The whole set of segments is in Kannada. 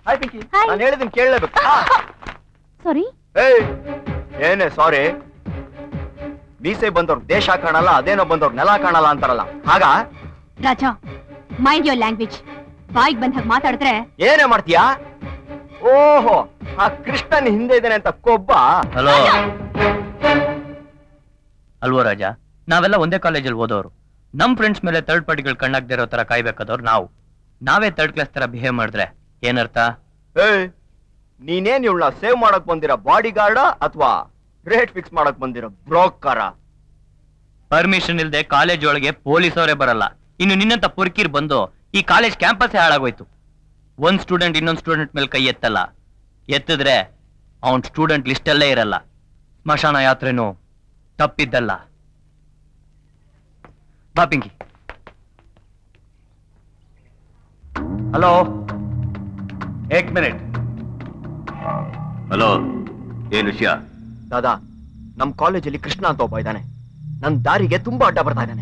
Hi Pinki Hi. ನಾನು ಹೇಳಿದ್ದೀನಿ ಕೇಳಲೇಬೇಕು ಸಾರಿ ಏಯ್ ಏನೇ ಸಾರಿ ಮೀಸೆ ಬಂದವ್ರು ದೇಶ ಕಾಣಲ್ಲ ಅದೇನೋ ಬಂದವ್ರು ನೆಲ ಕಾಣಲ್ಲ ಅಂತಾರಲ್ಲ ಆಗ ರಾಜಾ ಮೈಂಡ್ ಯೋರ್ ಲ್ಯಾಂಗ್ವೇಜ್ ಬಾಯಿಗೆ ಬಂದ ಹಾಗೆ ಮಾತಾಡಿದ್ರೆ ಏನೇ ಮಾಡ್ತೀಯಾ ಓಹೋ ಆ ಕೃಷ್ಣನ್ ಹಿಂದೆ ಇದ್ದಾನೆ ಅಂತ ಕೊಬ್ಬ ಹಲೋ ಅಲ್ವೋ ರಾಜ ನಾವೆಲ್ಲ ಒಂದೇ ಕಾಲೇಜಲ್ಲಿ ಓದೋರು ನಮ್ ಫ್ರೆಂಡ್ಸ್ ಮೇಲೆ ಥರ್ಡ್ ಪಾರ್ಟಿಗಳು ಕಣ್ಣಾಗ್ದೇ ಇರೋ ತರ ಕಾಯ್ಬೇಕಾದವ್ರು ನಾವು ನಾವೇ ಥರ್ಡ್ ಕ್ಲಾಸ್ ತರ ಬಿಹೇವ್ ಮಾಡಿದ್ರೆ ಏನರ್ಥ ಏಯ್ ನೀನೇನ್ ಇವಳನ್ನ ಸೇವ್ ಮಾಡಕ್ ಬಂದಿರೋ ಬಾಡಿ ಗಾರ್ಡ ಅಥವಾ ರೇಟ್ ಫಿಕ್ಸ್ ಮಾಡಕ್ ಬಂದಿರೋ ಬ್ರೋಕರ ಪರ್ಮಿಷನ್ ಇಲ್ದೆ ಕಾಲೇಜ್ ಒಳಗೆ ಪೊಲೀಸ್ ಅವರೇ ಬರಲ್ಲ ಇನ್ನು ನಿನ್ನಂತ ಪುರ್ಕಿರ್ ಬಂದು ಈ ಕಾಲೇಜ್ ಕ್ಯಾಂಪಸ್ ಹಾಳಾಗೋಯ್ತು ಒಂದ್ ಸ್ಟೂಡೆಂಟ್ ಇನ್ನೊಂದ್ ಸ್ಟೂಡೆಂಟ್ ಮೇಲೆ ಕೈ ಎತ್ತಲ್ಲ ಎತ್ತಿದ್ರೆ ಅವನ್ ಸ್ಟೂಡೆಂಟ್ ಲಿಸ್ಟಲ್ಲೇ ಇರಲ್ಲ ಸ್ಮಶಾನ ಯಾತ್ರೆನೂ ತಪ್ಪಿದ್ದಲ್ಲ ಬಾ ಪಿಂಕಿ ಹಲೋ ಏಕ್ ಮಿನಿಟ್ ಹಲೋ ಏನ್ ವಿಷಯ ದಾದಾ ನಮ್ ಕಾಲೇಜಲ್ಲಿ ಕೃಷ್ಣ ಅಂತ ಒಬ್ಬ ಇದ್ದಾನೆ ನನ್ ದಾರಿಗೆ ತುಂಬಾ ಅಡ್ಡ ಬರ್ತಾ ಇದ್ದಾನೆ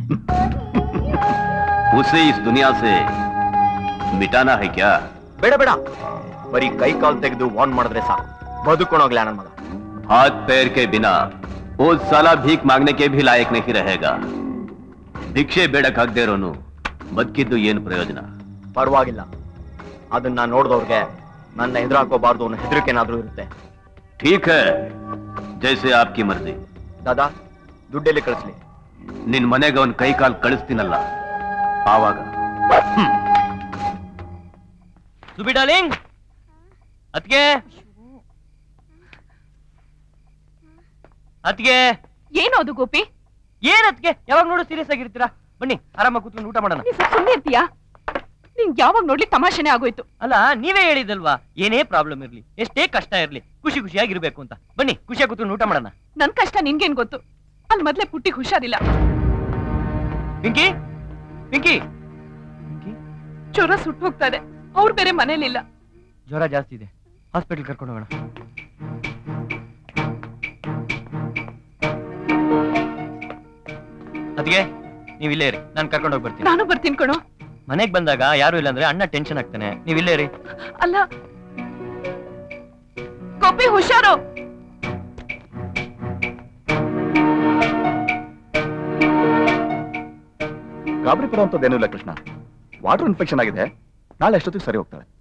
उसे इस दुनिया से मिटाना है क्या ಬೇಡ ಬೇಡ ಬರೀ ಕೈ ಕಾಲ್ ತೆಗೆದು ವಾರ್ನ್ ಮಾಡಿದ್ರೆ ಸಾಕು ಬದುಕೊಂಡೋಗ್ಲ ನನ್ ಮಗ हाथ पैर के बिना वो साला भीख मांगने के भी लायक नहीं रहेगा ಭಿಕ್ಷೆ ಬೇಡಕ್ ಆಗದೆ ಇರೋನು ಬದುಕಿದ್ದು ಏನು ಪ್ರಯೋಜನ ಪರವಾಗಿಲ್ಲ ಅದನ್ನ ನೋಡ್ದವ್ರಿಗೆ ನನ್ನ ಎದುರಾಕೋಬಾರ್ದು ಅನ್ನೋ ಹೆದರಿಕೆ ಏನಾದ್ರೂ ಇರುತ್ತೆ ठीक है जैसे आपकी मर्जी ದಾದಾ ದುಡ್ಡೆಲ್ಲಿ ಕಳಿಸ್ಲಿ ನಿನ್ ಮನೆಗೆ ಅವನ್ ಕೈ ಕಾಲ್ ಕಳಿಸ್ತೀನಲ್ಲ ಆವಾಗ ಸುಬಿ ಡಾರ್ಲಿಂಗ್ ಅತ್ಗೆ ಅತ್ಗೆ ಏನು ಅದು ಗೋಪಿ ಏನ್ ಅತ್ಗೆ ಯಾವಾಗ ನೋಡು ಸೀರಿಯಸ್ ಆಗಿರ್ತೀರಾ ಬನ್ನಿ ಆರಾಮಾಗಿ ಕೂತ್ಕೊಂಡು ಊಟ ಮಾಡೋಣ ನೀ ಸ್ವಲ್ಪ ಸುಮ್ಮನೆ ಇರ್ತೀಯಾ ನಿಂಗ್ ಯಾವಾಗ ನೋಡ್ಲಿ ತಮಾಷೆನೆ ಆಗೋಯ್ತು ಅಲ್ಲ ನೀವೇ ಹೇಳಿದಲ್ವಾ ಏನೇ ಪ್ರಾಬ್ಲಮ್ ಇರ್ಲಿ ಎಷ್ಟೇ ಕಷ್ಟ ಇರ್ಲಿ ಖುಷಿ ಖುಷಿಯಾಗಿರ್ಬೇಕು ಅಂತ ಬನ್ನಿ ಖುಷಿಯಾಗಿ ಕೂತ್ಕೊಂಡು ಊಟ ಮಾಡೋಣ ನನ್ ಕಷ್ಟ ನಿನ್ಗೇನ್ ಗೊತ್ತು ಅಲ್ಲಿ ಮೊದ್ಲೇ ಪುಟ್ಟಿ ಹುಷಾರಿಲ್ಲ ಪಿಂಕಿ ಪಿಂಕಿ ಜ್ವರ ಸುಟ್ಟು ಹೋಗ್ತಾ ಇದೆ ಅವ್ರು ಬೇರೆ ಮನೇಲಿಲ್ಲ ಜ್ವರ ಜಾಸ್ತಿ ಇದೆ ಹಾಸ್ಪಿಟಲ್ ಕರ್ಕೊಂಡು ಹೋಗೋಣ ಅದ್ಗೆ ನೀವ್ ಇಲ್ಲೇ ಇರಿ ನಾನು ಕರ್ಕೊಂಡು ಹೋಗಿ ಬರ್ತೀನಿ ನಾನು ಬರ್ತೀನಿ ಕಣೋ ಮನೆಗ್ ಬಂದಾಗ ಯಾರು ಇಲ್ಲ ಅಂದ್ರೆ ಅಣ್ಣ ಟೆನ್ಷನ್ ಆಗ್ತಾನೆ ನೀವ್ ಇಲ್ಲೇ ಇರಿ ಅಲ್ಲ ಗೋಪಿ ಹುಷಾರು ಗಾಬರಿ ಪಡುವಂಥದ್ದೇನೂ ಇಲ್ಲ ಕೃಷ್ಣ ವಾಟರ್ ಇನ್ಫೆಕ್ಷನ್ ಆಗಿದೆ ನಾಳೆ ಅಷ್ಟೊತ್ತಿಗೆ ಸರಿ ಹೋಗ್ತಾಳೆ